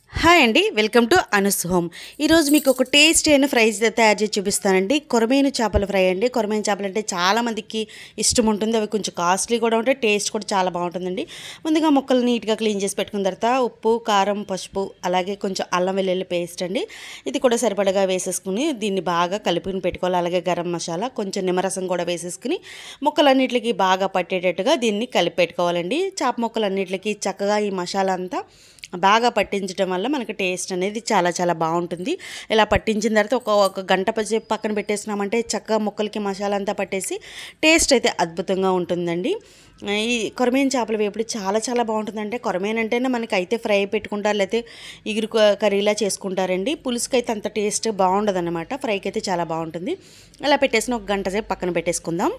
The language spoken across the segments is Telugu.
హాయ్ అండి వెల్కమ్ టు అనుస్ హోమ్ ఈరోజు మీకు ఒక టేస్ట్ అయిన ఫ్రైస్ తయారు చేసి చూపిస్తానండి కొరమేను చేపల ఫ్రై అండి కొరమేను చేపలు అంటే చాలా మందికి ఇష్టం ఉంటుంది అవి కొంచెం కాస్ట్లీ కూడా ఉంటాయి టేస్ట్ కూడా చాలా బాగుంటుందండి ముందుగా ముక్కలు నీట్గా క్లీన్ చేసి పెట్టుకున్న తర్వాత ఉప్పు కారం పసుపు అలాగే కొంచెం అల్లం వెల్లుల్లి పేస్ట్ అండి ఇది కూడా సరిపడగా వేసేసుకుని దీన్ని బాగా కలుపుకుని పెట్టుకోవాలి అలాగే గరం మసాలా కొంచెం నిమ్మరసం కూడా వేసేసుకుని ముక్కలన్నిటికి బాగా పట్టేటట్టుగా దీన్ని కలిపి పెట్టుకోవాలండి చేప ముక్కలన్నిటికి చక్కగా ఈ మసాలా అంతా బాగా పట్టించడం వల్ల మనకి టేస్ట్ అనేది చాలా చాలా బాగుంటుంది ఇలా పట్టించిన తర్వాత ఒక ఒక గంట పచ్చి పక్కన పెట్టేసినామంటే చక్కగా ముక్కలకి మసాలా అంతా పట్టేసి టేస్ట్ అయితే అద్భుతంగా ఉంటుందండి ఈ కొరమేను చేపల వేపుడు చాలా చాలా బాగుంటుందంటే కొరమేను అంటేనే మనకి అయితే ఫ్రై పెట్టుకుంటారు లేకపోతే ఇగురు క- కర్రీలా చేసుకుంటారండి పులుసుకి అయితే అంత టేస్ట్ బాగుండదు అనమాట ఫ్రైకి అయితే చాలా బాగుంటుంది అలా పెట్టేసిన ఒక గంట సేపు పక్కన పెట్టేసుకుందాం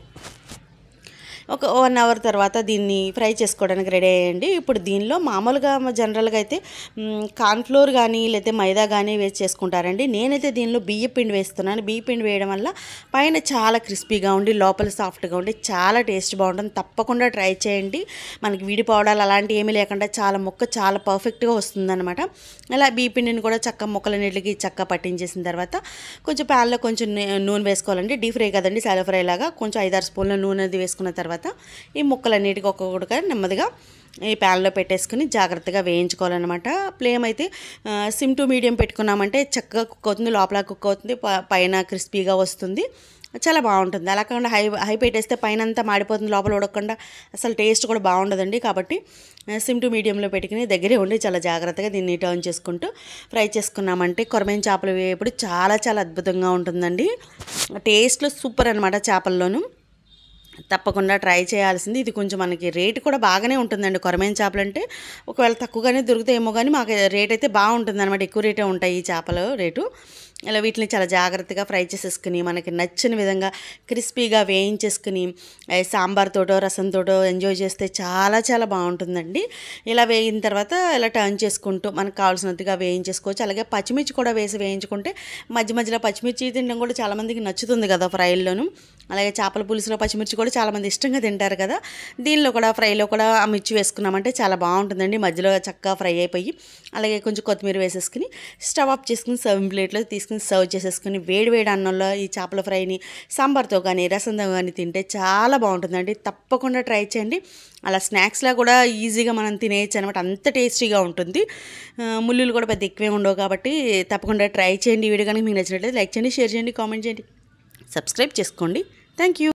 ఒక వన్ అవర్ తర్వాత దీన్ని ఫ్రై చేసుకోవడానికి రెడీ అయ్యండి ఇప్పుడు దీనిలో మామూలుగా జనరల్గా అయితే మ్, కార్న్ఫ్లోర్ కానీ లేకపోతే మైదా కానీ వేసి చేసుకుంటారండి నేనైతే దీనిలో బియ్య పిండి వేస్తున్నాను బియ్య పిండి వేయడం వల్ల పైన చాలా క్రిస్పీగా ఉండి లోపల సాఫ్ట్గా ఉండి చాలా టేస్ట్ బాగుంటుంది తప్పకుండా ట్రై చేయండి మనకి విడిపోవడాలు అలాంటివి ఏమీ లేకుండా చాలా ముక్క చాలా పర్ఫెక్ట్గా వస్తుందన్నమాట అలా బియ్య పిండిని కూడా చక్క ముక్కలన్నిటికి చక్క పట్టించేసిన తర్వాత కొంచెం ప్యాన్లో కొంచెం నే- నూనె వేసుకోవాలండి డీప్ ఫ్రై కదండి సాలో ఫ్రై లాగా కొంచెం ఐదారు స్పూన్ల నూనె అది వేసుకున్న తర్వాత ఈ ముక్కలన్నిటికీ ఒక్కొక్కటిగా నెమ్మదిగా ఈ ప్యాన్లో పెట్టేసుకుని జాగ్రత్తగా వేయించుకోవాలన్నమాట ఫ్లేమ్ అయితే ఆ, సిమ్ టు మీడియం పెట్టుకున్నామంటే చక్కగా కుక్ అవుతుంది లోపల కుక్ అవుతుంది ప- పైన క్రిస్పీగా వస్తుంది చాలా బాగుంటుంది అలా కాకుండా హై హై పెట్టేస్తే పైన అంతా మాడిపోతుంది లోపల ఉడకకుండా అసలు టేస్ట్ కూడా బాగుండదండి కాబట్టి ఆ, సిమ్ టు మీడియంలో పెట్టుకుని దగ్గరే ఉండి చాలా జాగ్రత్తగా దీన్ని టర్న్ చేసుకుంటూ ఫ్రై చేసుకున్నామంటే కొరమైన చేపలు వేపుడు చాలా చాలా అద్భుతంగా ఉంటుందండి టేస్ట్లో సూపర్ అనమాట చేపల్లోనూ తప్పకుండా ట్రై చేయాల్సింది ఇది కొంచెం మనకి రేటు కూడా బాగానే ఉంటుందండి కొరమైన చేపలు అంటే ఒకవేళ తక్కువగానే దొరుకుతాయేమో కానీ మాకు రేట్ అయితే బాగుంటుంది అనమాట ఎక్కువ రేటే ఉంటాయి ఈ చేపలు రేటు ఇలా వీటిని చాలా జాగ్రత్తగా ఫ్రై చేసేసుకుని మనకి నచ్చిన విధంగా క్రిస్పీగా వేయించేసుకుని ఏ సాంబార్తోటో రసంతోటో ఎంజాయ్ చేస్తే చాలా చాలా బాగుంటుందండి ఇలా వేగిన తర్వాత ఇలా టర్న్ చేసుకుంటూ మనకు కావాల్సినట్టుగా వేయించేసుకోవచ్చు అలాగే పచ్చిమిర్చి కూడా వేసి వేయించుకుంటే మధ్య మధ్యలో పచ్చిమిర్చి తినడం కూడా చాలామందికి నచ్చుతుంది కదా ఫ్రైల్లోనూ అలాగే చేపల పులుసులో పచ్చిమిర్చి కూడా చాలామంది ఇష్టంగా తింటారు కదా దీనిలో కూడా ఫ్రైలో కూడా ఆ మిర్చి వేసుకున్నామంటే చాలా బాగుంటుందండి మధ్యలో చక్కగా ఫ్రై అయిపోయి అలాగే కొంచెం కొత్తిమీర వేసేసుకుని స్టవ్ ఆఫ్ చేసుకుని సర్వింగ్ ప్లేట్లో తీసుకుని సర్వ్ చేసేసుకుని వేడి వేడి అన్నంలో ఈ చేపల ఫ్రైని సాంబార్తో కానీ రసంతో కానీ తింటే చాలా బాగుంటుందండి తప్పకుండా ట్రై చేయండి అలా స్నాక్స్లా కూడా ఈజీగా మనం తినేయచ్చు అనమాట అంత టేస్టీగా ఉంటుంది ఆ, ముల్లులు కూడా పెద్ద ఎక్కువే ఉండవు కాబట్టి తప్పకుండా ట్రై చేయండి ఈ వీడియో కనుక మీకు నచ్చినట్లయితే లైక్ చేయండి షేర్ చేయండి కామెంట్ చేయండి సబ్స్క్రైబ్ చేసుకోండి థ్యాంక్ యూ